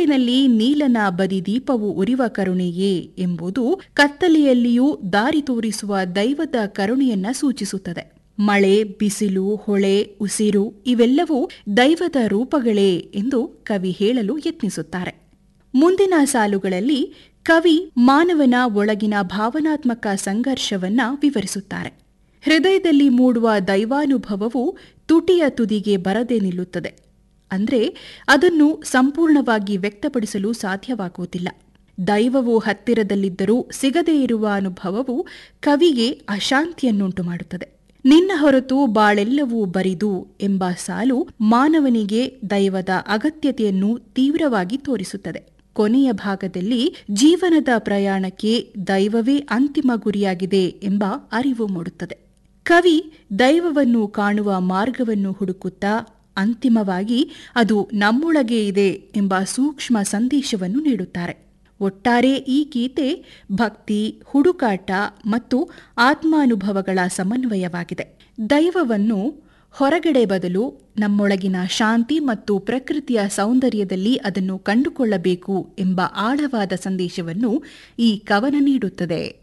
ಕತ್ತಲಿನಲ್ಲಿ ನೀಲನ ಬದಿದೀಪವು ಉರಿವ ಕರುಣೆಯೇ ಎಂಬುದು ಕತ್ತಲೆಯಲ್ಲಿಯೂ ದಾರಿ ತೋರಿಸುವ ದೈವದ ಕರುಣೆಯನ್ನ ಸೂಚಿಸುತ್ತದೆ ಮಳೆ ಬಿಸಿಲು ಹೊಳೆ ಉಸಿರು ಇವೆಲ್ಲವೂ ದೈವದ ರೂಪಗಳೇ ಎಂದು ಕವಿ ಹೇಳಲು ಯತ್ನಿಸುತ್ತಾರೆ ಮುಂದಿನ ಸಾಲುಗಳಲ್ಲಿ ಕವಿ ಮಾನವನ ಒಳಗಿನ ಭಾವನಾತ್ಮಕ ಸಂಘರ್ಷವನ್ನ ವಿವರಿಸುತ್ತಾರೆ ಹೃದಯದಲ್ಲಿ ಮೂಡುವ ದೈವಾನುಭವವು ತುಟಿಯ ತುದಿಗೆ ಬರದೆ ನಿಲ್ಲುತ್ತದೆ ಅಂದ್ರೆ ಅದನ್ನು ಸಂಪೂರ್ಣವಾಗಿ ವ್ಯಕ್ತಪಡಿಸಲು ಸಾಧ್ಯವಾಗುವುದಿಲ್ಲ ದೈವವು ಹತ್ತಿರದಲ್ಲಿದ್ದರೂ ಸಿಗದೇ ಇರುವ ಅನುಭವವು ಕವಿಗೆ ಅಶಾಂತಿಯನ್ನುಂಟು ಮಾಡುತ್ತದೆ ನಿನ್ನ ಹೊರತು ಬಾಳೆಲ್ಲವೂ ಬರಿದು ಎಂಬ ಸಾಲು ಮಾನವನಿಗೆ ದೈವದ ಅಗತ್ಯತೆಯನ್ನು ತೀವ್ರವಾಗಿ ತೋರಿಸುತ್ತದೆ ಕೊನೆಯ ಭಾಗದಲ್ಲಿ ಜೀವನದ ಪ್ರಯಾಣಕ್ಕೆ ದೈವವೇ ಅಂತಿಮ ಗುರಿಯಾಗಿದೆ ಎಂಬ ಅರಿವು ಮೂಡುತ್ತದೆ ಕವಿ ದೈವವನ್ನು ಕಾಣುವ ಮಾರ್ಗವನ್ನು ಹುಡುಕುತ್ತಾ ಅಂತಿಮವಾಗಿ ಅದು ನಮ್ಮೊಳಗೆ ಇದೆ ಎಂಬ ಸೂಕ್ಷ್ಮ ಸಂದೇಶವನ್ನು ನೀಡುತ್ತಾರೆ ಒಟ್ಟಾರೆ ಈ ಗೀತೆ ಭಕ್ತಿ ಹುಡುಕಾಟ ಮತ್ತು ಆತ್ಮಾನುಭವಗಳ ಸಮನ್ವಯವಾಗಿದೆ ದೈವವನ್ನು ಹೊರಗಡೆ ಬದಲು ನಮ್ಮೊಳಗಿನ ಶಾಂತಿ ಮತ್ತು ಪ್ರಕೃತಿಯ ಸೌಂದರ್ಯದಲ್ಲಿ ಅದನ್ನು ಕಂಡುಕೊಳ್ಳಬೇಕು ಎಂಬ ಆಳವಾದ ಸಂದೇಶವನ್ನು ಈ ಕವನ ನೀಡುತ್ತದೆ